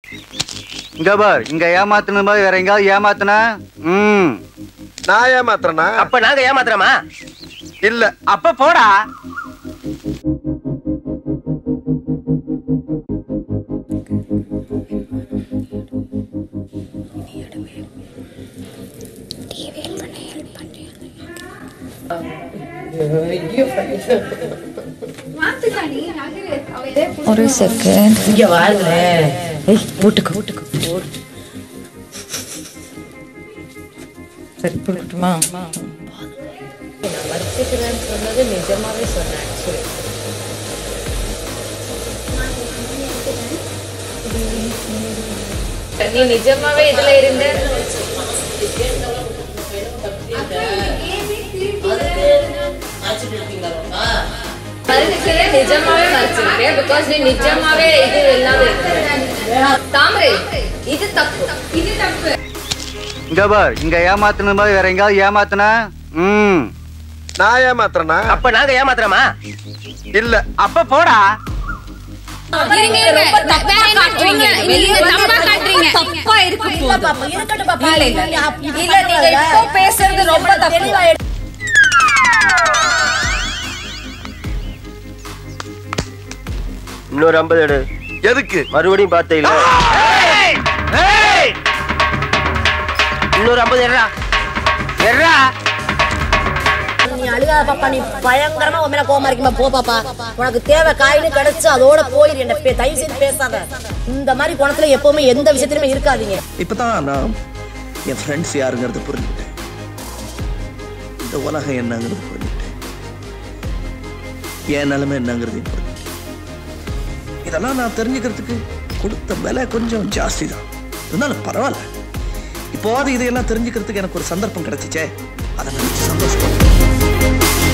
இங்க பார் இங்க ஏமாத்துன மாதிரி வேற எங்கேயாவது ஏமாத்துனா ம் நான் ஏமாத்துறேனா அப்ப நாங்க ஏமாத்துறோமா இல்ல அப்ப போடா ஒரு செகண்ட் இங்க வாருங்க ஏய் போட்டுக்கோ போட்டுக்கோ சரி போட்டுட்டுமா வச்சுக்கிறேன்னு சொன்னது நிஜமாவே சொன்னேன் ஆக்சுவலி நீ நிஜமாவே இதுல இருந்த மறைச்சிருக்கே நிஜமாவே மறைச்சிருக்கே பிகாஸ் நீ நிஜமாவே இது இல்லாத இருக்க தாமரை இது தப்பு இது தப்பு இங்க பார் இங்க ஏமாத்துன மாதிரி வேற எங்கேயாவது ஏமாத்துனா ம் நான் ஏமாத்துறேனா அப்ப நாங்க ஏமாத்துறோமா இல்ல அப்ப போடா இருங்க ரொம்ப தப்பா காட்டுறீங்க வெளிய தப்பா காட்டுறீங்க தப்பா இருக்கு போகுது இல்ல இல்ல இல்ல நீங்க இப்போ பேசுறது ரொம்ப தப்பு இன்னொரு ஐம்பது எடு எதுக்கு மறுபடியும் பார்த்தீங்களா இன்னொரு ஐம்பது எடுறா எடுறா நீ அழுகாத பாப்பா நீ பயங்கரமா உன் மேல கோவமா இருக்குமா போ பாப்பா உனக்கு தேவை காயின்னு கிடைச்சு அதோட போயிரு என்ன பே- தயவு செய்து பேசாத இந்த மாதிரி குணத்துல எப்பவுமே எந்த விஷயத்திலுமே இருக்காதீங்க இப்பதான் நான் என் ஃப்ரெண்ட்ஸ் யாருங்கிறது புரிஞ்சுக்கிட்டேன் இந்த உலகம் என்னங்கிறது புரிஞ்சுக்கிட்டேன் என் நிலைமை என்னங்கிறதையும் புரிஞ்சுக்கிட்டேன் இதெல்லாம் நான் தெரிஞ்சுக்கிறதுக்கு கொடுத்த விலை கொஞ்சம் ஜாஸ்தி தான் இருந்தாலும் பரவாயில்ல இப்போது இதையெல்லாம் தெரிஞ்சுக்கிறதுக்கு எனக்கு ஒரு சந்தர்ப்பம் கிடைச்சிச்சே அதை நினைச்சு சந்தோஷப்படுறேன்